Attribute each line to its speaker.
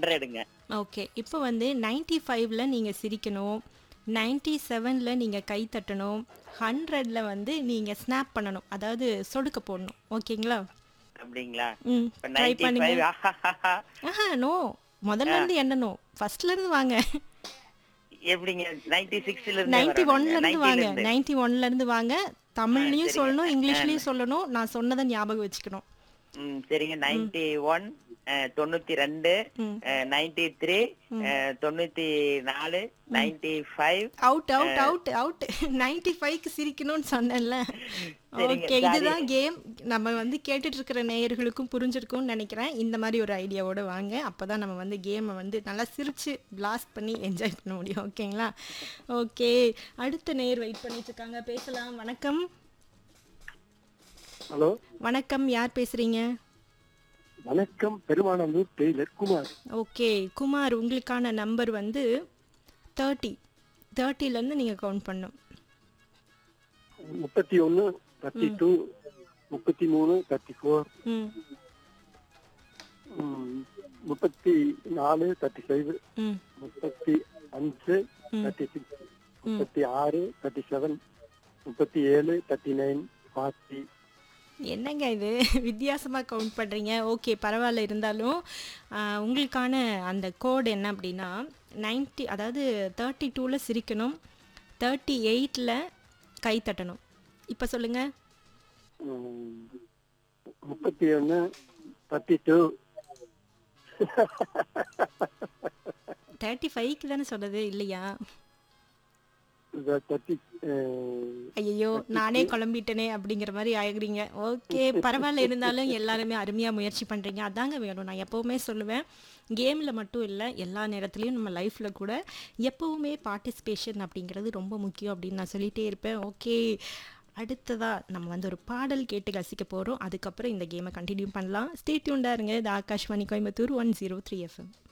Speaker 1: ஹண்ட்ரடுங்க
Speaker 2: okay இப்போ வந்து ninety ஃபைவ்ல நீங்கள் சிரிக்கணும் நைன்டி செவனில் நீங்கள் கை தட்டணும் ஹண்ட்ரட்ல வந்து நீங்கள் ஸ்னாப் பண்ணணும் அதாவது சொடுக்க போடணும் ஓகேங்களா
Speaker 1: அப்படிங்களா
Speaker 2: ம்
Speaker 1: இப்ப
Speaker 2: ட்ரை
Speaker 1: நைன்டி
Speaker 2: பண்ணுங்க
Speaker 1: ஃபைவ்
Speaker 2: ஆஹா நோ முதல்ல இருந்து எண்ணணும் ஃபர்ஸ்ட்ல இருந்து வாங்க
Speaker 1: எப்படிங்க நைன்டி சிக்ஸ்ல இருந்து
Speaker 2: நைன்டி
Speaker 1: வரணுங்க.
Speaker 2: ஒன்ல இருந்து
Speaker 1: 90 ல
Speaker 2: வாங்க
Speaker 1: இருந்து.
Speaker 2: நைன்டி ஒன்ல இருந்து வாங்க தமிழ்லயும்
Speaker 1: சரிங்க.
Speaker 2: சொல்லணும் இங்கிலீஷ்லயும் சொல்லணும் நான் சொன்னதை ஞாபகம் வச்சுக்கணும்
Speaker 1: ம் சரிங்க நைன்டி ஒன் தொண்ணூத்தி ரெண்டு
Speaker 2: ம்.
Speaker 1: நைன்டி த்ரீ தொண்ணூத்தி நாலு ninety five
Speaker 2: out out out out ninety ஃபைவ்க்கு சிரிக்கணும்னு சொன்னேன்ல
Speaker 1: சரிங்க,
Speaker 2: ஓகே
Speaker 1: sorry.
Speaker 2: இதுதான் கேம் நம்ம வந்து கேட்டுட்டு இருக்கிற நேயர்களுக்கும் புரிஞ்சிருக்கும்னு நினைக்கிறேன் இந்த மாதிரி ஒரு ஐடியாவோட வாங்க அப்பதான் நம்ம வந்து கேமை வந்து நல்லா சிரிச்சு பிளாஸ்ட் பண்ணி என்ஜாய் பண்ண முடியும் ஓகேங்களா ஓகே அடுத்த நேயர் வெயிட் பண்ணிட்டு இருக்காங்க பேசலாம் வணக்கம்
Speaker 3: ஹலோ
Speaker 2: வணக்கம் யார் பேசுறீங்க
Speaker 3: வணக்கம் பெருமானந்தூர் டெய்லர் குமார்
Speaker 2: ஓகே குமார் உங்களுக்கான நம்பர் வந்து தேர்ட்டி தேர்ட்டிலேருந்து நீங்கள் கவுண்ட் பண்ணும்
Speaker 3: முப்பத்தி ஒன்னு தேர்ட்டி டூ முப்பத்தி மூணு தேர்ட்டி ஃபோர்
Speaker 2: ம்
Speaker 3: முப்பத்தி நாலு தேர்ட்டி ஃபைவ்
Speaker 2: ம்
Speaker 3: முப்பத்தி அஞ்சு தேர்ட்டி சிக்ஸ் முப்பத்தி ஆறு தேர்ட்டி செவன் முப்பத்தி ஏழு தேர்ட்டி நைன் ஃபார்ட்டி
Speaker 2: என்னங்க இது வித்தியாசமாக கவுண்ட் பண்ணுறீங்க ஓகே பரவாயில்ல இருந்தாலும் ஆஹ், உங்களுக்கான அந்த கோட் என்ன அப்படின்னா 90 அதாவது தேர்ட்டி டூவில் சிரிக்கணும் தேர்ட்டி எயிட்டில் கை தட்டணும் இப்போ சொல்லுங்கள்
Speaker 3: முப்பத்தி ஒன்னு தேர்ட்டி டூ
Speaker 2: தேர்ட்டி ஃபைவ்க்கு தானே சொன்னது இல்லையா
Speaker 3: தேர்ட்டி
Speaker 2: ஐயோ நானே குழம்பிட்டேனே அப்படிங்கிற மாதிரி ஆகுறீங்க ஓகே பரவாயில்ல இருந்தாலும் எல்லாருமே அருமையாக முயற்சி பண்ணுறீங்க அதாங்க வேணும் நான் எப்போவுமே சொல்லுவேன் கேமில் மட்டும் இல்லை எல்லா நேரத்துலையும் நம்ம லைஃப்பில் கூட எப்போவுமே பார்ட்டிசிபேஷன் அப்படிங்கிறது ரொம்ப முக்கியம் அப்படின்னு நான் சொல்லிகிட்டே இருப்பேன் ஓகே அடுத்ததாக நம்ம வந்து ஒரு பாடல் கேட்டு ரசிக்க போகிறோம் அதுக்கப்புறம் இந்த கேமை கண்டினியூ பண்ணலாம் ஸ்டே டியூண்டாக இருங்க இது Akashvani Coimbatore one zero three FM